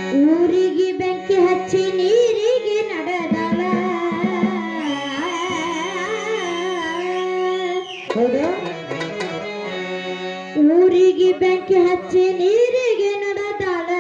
ಊರಿಗೆ ಬೆಂಕಿ ಹಚ್ಚಿ ನೀರಿಗೆ ನಡೆದಳ ಹೌದು ಊರಿಗೆ ಬೆಂಕಿ ಹಚ್ಚಿ ನೀರಿಗೆ ನಡೆದಳ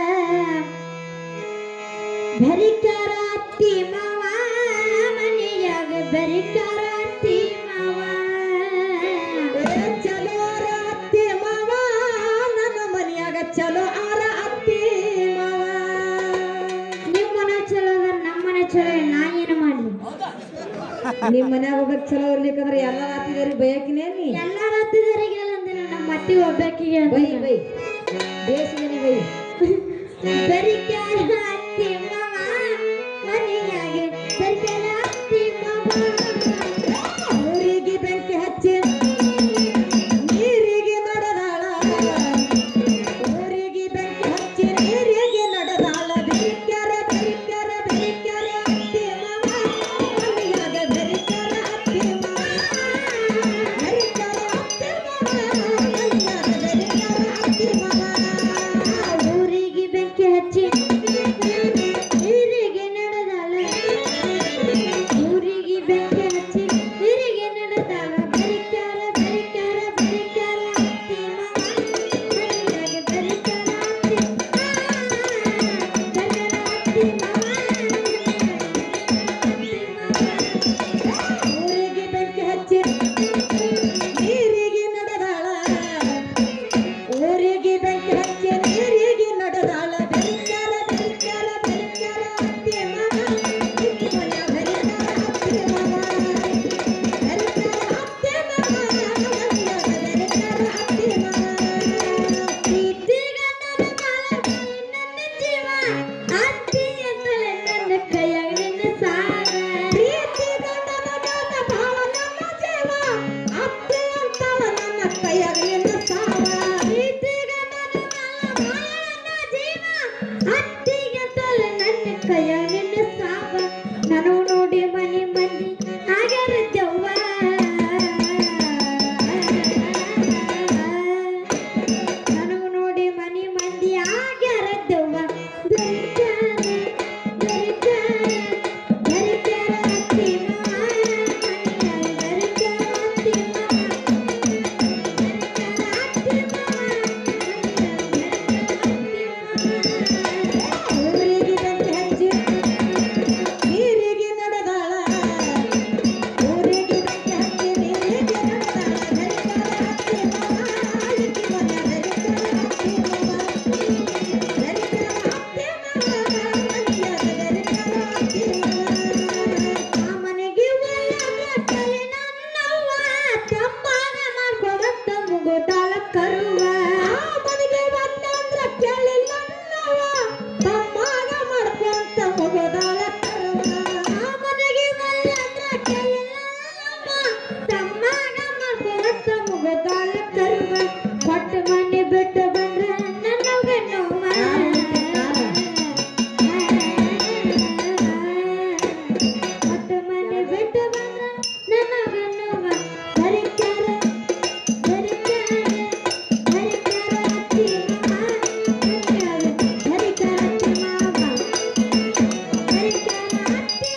ಬೆರಿಕಾರ ಅತ್ತಿ ಮಾವ ಮನೆಯಾಗ ಬೆರಿಕಾರ ಅತ್ತಿ ಮಾವ ಏ ಚಲೋ ಆರ ಅತ್ತಿ ಮಾವ ನನ್ನ ಮನ್ಯಾಗ ಚಲೋ ಆರ ಅತ್ತಿ ಮಾವ ನಿಮ್ಮ ಮನೆ ಚಲೋ ಅದಾರ ನಮ್ಮ ಮನೆ ಚಲೋ ಇಲ್ಲ, ನಾ ಏನು ಮಾಡ್ಲಿ ನಿಮ್ ಮನ್ಯಾಗ ಹೋಗ್ಬೇಕು ಚಲೋ ಇರ್ಲಿಕ್ಕಂದ್ರ ಎಲ್ಲ ಅತ್ತಿದಾರಿ ಬಯಕಿನೇ ನೀ ಎಲ್ಲಾರ ಹತ್ತಿದವರಿಗೆಲ್ಲ ಅಂದಿಲ್ಲ ನಮ್ಮ ಅತ್ತಿ ಒಬ್ಬಾಕಿಗೆ ಬೈ ಅಂದಿಲ್ಲ. ಬೈ ದೇಶದಲ್ಲಿ ಬೈ ಬೆರಿಕಾರ ಅತ್ತಿ ಮಾವ ಮನೆಯಾಗ ಬೆರಿಕಾರ ಅತ್ತಿ ಮಾವ ಊರಿಗೆ ಬೆಂಕಿ ಹಚ್ಚಿ ನೀರಿಗೆ ನಡೆದಾಳ ಊರಿಗೆ ಬೆಂಕಿ ಹಚ್ಚಿ ನೀರಿಗೆ ನಡೆದಾಳ ಬೆರಿಕ್ಯಾರ ಬೆರಿಕ್ಯಾರ ಬೆರಿಕ್ಯಾರ ಅತ್ತಿ ಮಾವ ಮನೆಯಾಗ ಬೆರಿಕ್ಯಾರ ಅತ್ತಿ ಮಾವ ಬೆರಿಕ್ಯಾರ ಅತ್ತಿ ಮಾವ ಮನೆಯಾಗ ಬೆರಿಕ್ಯಾರ ಅತ್ತಿ ಮಾವ ಊರಿಗೆ ಬೆಂಕಿ ಹಚ್ಚಿ ನೀರಿಗೆ ನಡೆದಾಳ ಊರಿಗೆ ಬೆಂಕಿ ಹಚ್ಚಿ ನೀರಿಗೆ ನಡೆದಾಳ ಬೆರಿಕ್ಯಾರ ಬೆರಿಕ್ಯಾರ ಬೆರಿಕ್ಯಾರ ಅತ್ತಿ ಮಾವ ಮನೆಯಾಗ ಬೆರಿಕ್ಯಾರ ಅತ್ತಿ ಬೆರಿಕ್ಯಾರ ಅತ್ತಿ ಮಾವ ಊರಿಗೆ ಬೆಂಕಿ ಹಚ್ಚಿ ನೀರಿಗೆ ನಡೆದಾಳ ಊರಿಗೆ ಬೆಂಕಿ ಹಚ್ಚಿ ನೀರಿಗೆ ನಡೆದಾಳ ಬೆರಿಕ್ಯಾರ ಬೆರಿಕ್ಯಾರ ಬೆರಿಕ್ಯಾರ ಅತ್ತಿ ಮಾವ ಇಕ್ಕಿ ಮನ ಬೆರಿಕ್ಯಾರ ಅತ್ತಿ ಮಾವ ಬೆರಿಕ್ಯಾರ ಅತ್ತಿ ಮಾವ ಮನೆಯಾಗ ಬೆರಿಕ್ಯಾರ ಅತ್ತಿ ಮಾವ ಪ್ರೀತಿ ಗಂಡನ ಮಾಲ ನನ್ನ ಜೀವ ಅತ್ತಿ ಅಂತಲೇ ನನ್ನ ಕೈಯಾಗ ನಿನ್ನ ಸಾರ ಪ್ರೀತಿ ಗಂಡನ ಮ್ಯಾಲ ಭಾಳ ನಮ್ಮ ಜೀವ ಅತ್ತಿ ಅಂತಾಳ ನನ್ನ ಕೈಯಾಗ ನಿನ್ನ ಸಾವ ಪ್ರೀತಿ ಗಂಡನ ಮಾಲ ಭಾಳ ನನ್ನ ಜೀವ ಅತ್ತಿಗೆ ಅಂತಲೇ ನನ್ನ ಕೈಯಾಗ ನಿನ್ನ ಸಾವ ನಾನು ನೋಡಿ ಮನೆ ಮಂದಿ ಆಗ್ಯಾರ ಜವ್ವ ನನಗೂ ನೋಡಿ ಮನಿ ಮಂದಿ ಆಗ್ಯಾರ ದೆವ್ವ ದರಿಕಾರ ದರಿಕಾರ ದರಿಕಾರ ಅತ್ತಿ ಮಾವ ಮನೆಯಾಗ ದರಿಕಾರ ಅತ್ತಿ ಮಾವ ದರಿಕಾರ ಅತ್ತಿ ಮಾವ ಊರಿಗೆ ಬೆಂಕಿ ಹಚ್ಚಿ ನೀರಿಗೆ ನಡೆದಾಳ ಊರಿಗೆ ಬೆಂಕಿ ಹಚ್ಚಿ ನೀರಿಗೆ ನಡೆದಾಳ ಬೆರಿಕಾರ ಅತ್ತಿ ಮಾವ ಇಕ್ಕಿ ಮನ ಬೆರಿಕಾರ ಅತ್ತಿ ಮಾವ ಬೆರಿಕಾರ ಅತ್ತಿ ಮಾವ ಮನೆಯಾಗ ಬೆರಿಕಾರ ಅತ್ತಿ ಮಾವ ಆ ಮನೆಗೆ ಒಳಗಟ್ಟಲೆ ನನ್ನವ್ವ ತಪ್ಪಾಗ ಮಾಡ್ಕೊಳತ್ತ ಮುಗೋತಾಳ ಕರುವ ಆ ಮನೆಗೆ ಬಂದಂದ್ರ ಕೇಳಿಲ್ಲ ನನ್ನವ್ವ ತಮ್ಮಾಗ ಮಾಡ್ಕೊಂತ ಹೋಗೋದಾಳ ಕರುವ ಆ ಮನೆಗೆ ಒಳಗಟ್ಟಲೆ ನನ್ನವ್ವ ತಮ್ಮಾಗ ಮಾಡ್ಕೊಳತ್ತ ಮುಗೋತಾಳ ಕರುವ ಕೊಟ್ಟ ಮನೆ ಬಿಟ್ಟು ಬಂದ್ರ ನನ್ನವ್ವ ನೋವ ಕೊಟ್ಟ ಮನೆ ಬಿಟ್ಟು ಬಂದ್ರ ನನ್ನವ್ವ ನೋವ ಬರಿಕಾರ ಬರಿಕಾರ ಬರಿಕಾರ ಅತ್ತಿ ಮಾವ ಮನೆಯಾಗ ಬರಿಕಾರ ಅತ್ತಿ ಮಾವ ಬರಿಕಾರ ಅತ್ತಿ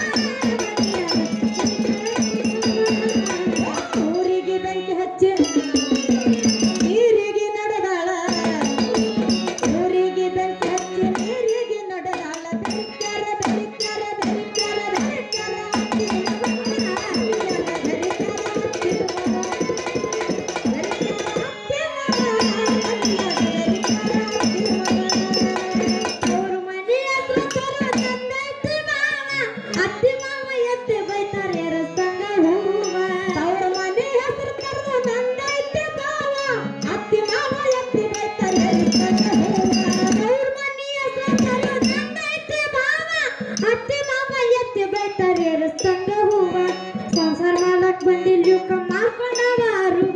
ಮಾವ ಊರಿಗೆ ಬೆಂಕಿ ಹಚ್ಚಿ ನೀರಿಗೆ ನಡೆದಾಳ ಊರಿಗೆ ಬೆಂಕಿ ಹಚ್ಚಿ ನೀರಿಗೆ ನಡೆದಾಳ ಬೆರಿಕ್ಯಾರ ಬೆರಿಕ್ಯಾರ ಬೆರಿಕ್ಯಾರ ಬೆರಿಕ್ಯಾರ ಅತ್ತಿ ಮಾವ ಬೆರಿಕ್ಯಾರ ಅತ್ತಿ ಮಾವ ಬೆರಿಕ್ಯಾರ ಅತ್ತಿ ಮಾವ ಬೆರಿಕ್ಯಾರ ಅತ್ತಿ ಮಾವ ಅವ್ರ ಮನೆ ಹತ್ರ ತರೋ ತಂದೈತಿ ಮಾವ ಅತ್ತಿ ಮಾವ ಎತ್ತಿ ಬೈತಾರೆ ರಸ್ತಂಗ ಹೂವ ಅವ್ರ ಮನೆ ಹೆಸರು ಕರೆದು ನಂದೈತೆ ಮಾವ ಅತ್ತಿ ಮಾವ ಎತ್ತಿ ಬೈತಾರೆ ಅವ್ರ ಮನೆ ಹತ್ರ ತರೋ ತಂದೈತಿ ಮಾವ ಅತ್ತಿ ಮಾವ ಎತ್ತಿ ಬೈತಾರೆ ರಸ್ತಂಗ ಹೂವ ಸಂಸಾರ ಮಾಡಕ್ ಬಂದಿಲ್ಲ ಮಾಡ್ಕೊಂಡವ ಅರುವ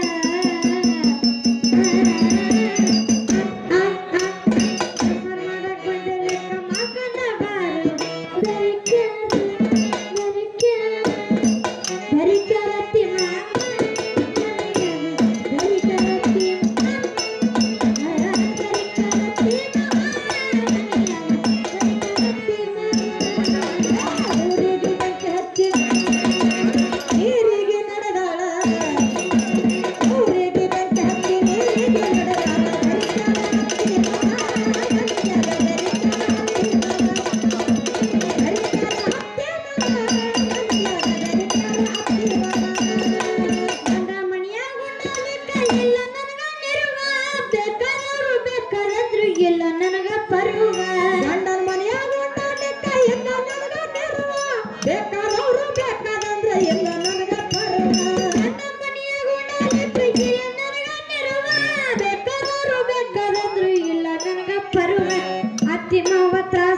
ಸಂಸಾರ ಮಾಡಕ್ ಬಂದಿಲ್ಲ ಮಾಡ್ಕೊಂಡವ ಬರಿಕಾರ ಬರಿಕಾರ ಬರಿಕಾರತ್ತಿ ಮಾವ ಬರಿಕಾರತ್ತಿ ಬರಿಕಾರತ್ತಿ ಮಾವ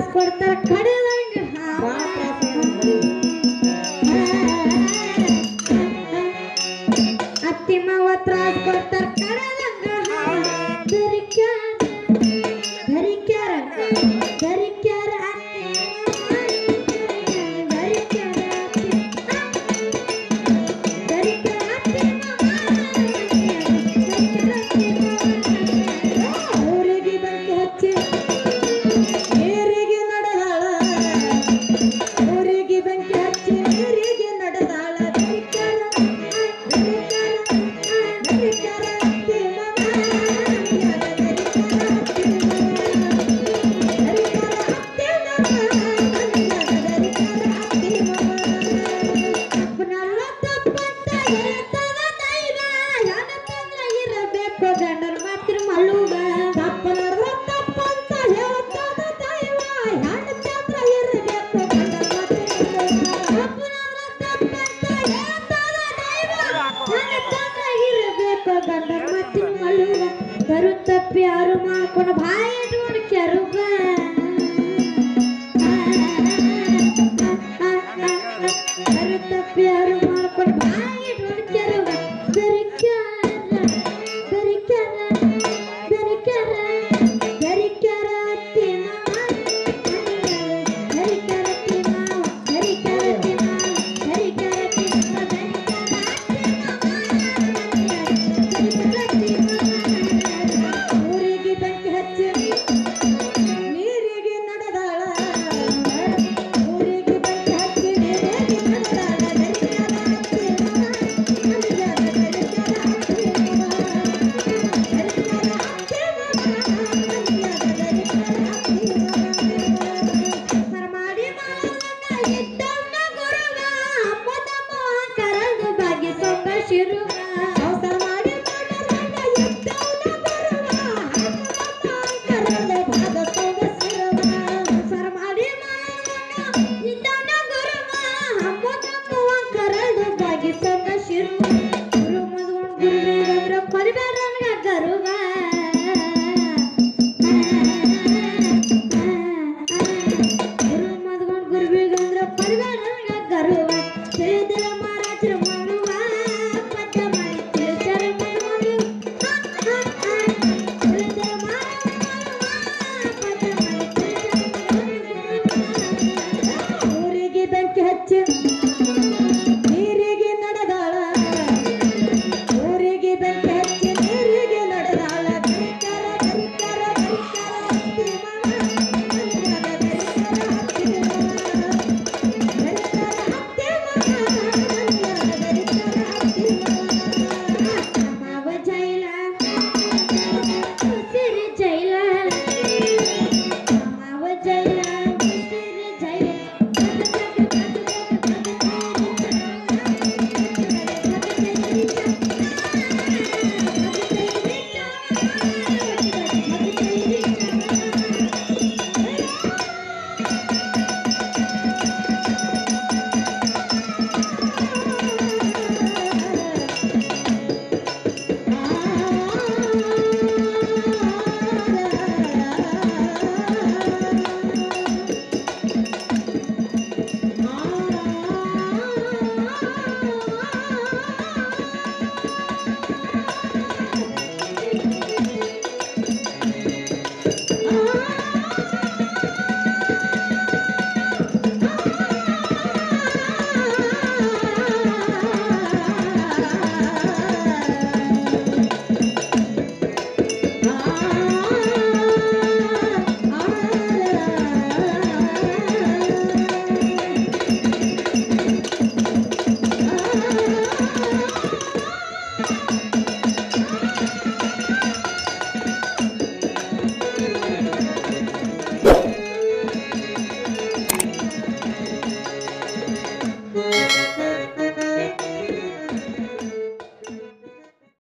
ಕೊಡ್ತಾರ ಕಡಿದಂಗ ಬಾಳ ತ್ರಾಸ ಆಗ್ಯಾವ ನೋಡಿ. ಅತ್ತಿ ಮಾವ ತ್ರಾಸ್ ಕೊಡ್ತಾರ